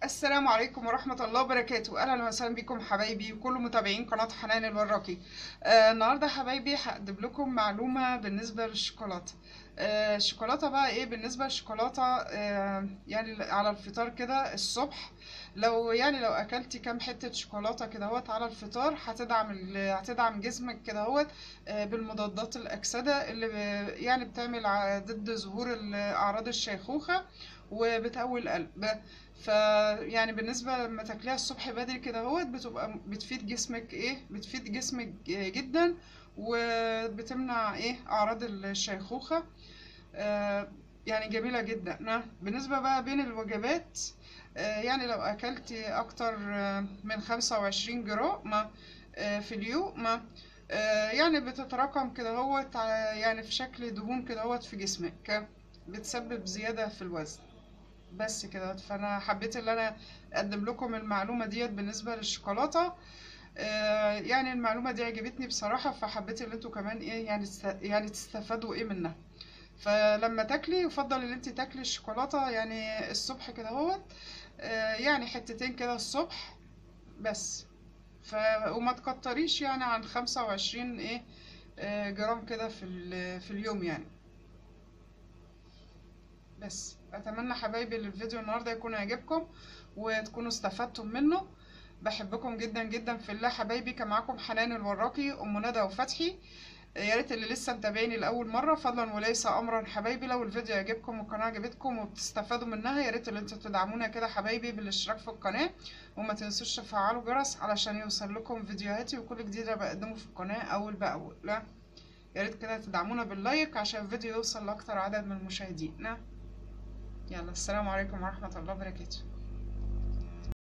السلام عليكم ورحمة الله وبركاته أهلا وسهلا بكم حبايبي وكل متابعين قناة حنان الوراقي آه النهاردة حبايبي هقدم لكم معلومة بالنسبة للشوكولاتة آه الشوكولاتة بقى ايه بالنسبة للشوكولاتة آه يعني على الفطار كده الصبح لو يعني لو اكلتي كام حتة شوكولاتة كده هوت على الفطار هتدعم ال- هتدعم جسمك كده هوت آه بالمضادات الأكسدة اللي ب- يعني بتعمل ع- ضد ظهور ال- أعراض الشيخوخة وبتقوي القلب فيعني بالنسبة لما تاكليها الصبح بدري كده اهوت بتبقى بتفيد جسمك ايه بتفيد جسمك جدا وبتمنع ايه اعراض الشيخوخة آه يعني جميلة جدا نعم. بالنسبة بقى بين الوجبات آه يعني لو اكلتي اكتر آه، من خمسة وعشرين جرام آه، في اليوم آه، يعني بتتراكم كده هوت على- يعني في شكل دهون كده هوت في جسمك بتسبب زيادة في الوزن بس كده فانا حبيت ان انا اقدم لكم المعلومه ديت بالنسبه للشوكولاته آه، يعني المعلومه دي عجبتني بصراحه فحبيت ان انتوا كمان ايه يعني تست- يعني تستفادوا ايه منها فلما تاكلي يفضل ان انت تاكلي الشوكولاته يعني الصبح كده اهوت آه، يعني حتتين كده الصبح بس ف وما تكتريش يعني عن خمسة وعشرين ايه آه، جرام كده في ال- في اليوم يعني بس اتمنى حبايبي ان الفيديو النهارده يكون عجبكم وتكونوا استفدتم منه بحبكم جدا جدا في الله حبايبي كان معاكم حنان الوراقي ام ندى وفتحي يا ريت اللي لسه متابعيني لاول مره فضلا وليس امرا حبايبي لو الفيديو عجبكم والقناه عجبتكم وبتستفادوا منها يا ريت اللي انتوا تدعمونا كده حبايبي بالاشتراك في القناه وما تنسوش تفعلوا جرس علشان يوصل لكم فيديوهاتي وكل جديد أنا بقدمه في القناه اول باول لا يا ريت كده تدعمونا باللايك عشان الفيديو يوصل لاكتر عدد من المشاهدين يلا السلام عليكم ورحمة الله وبركاته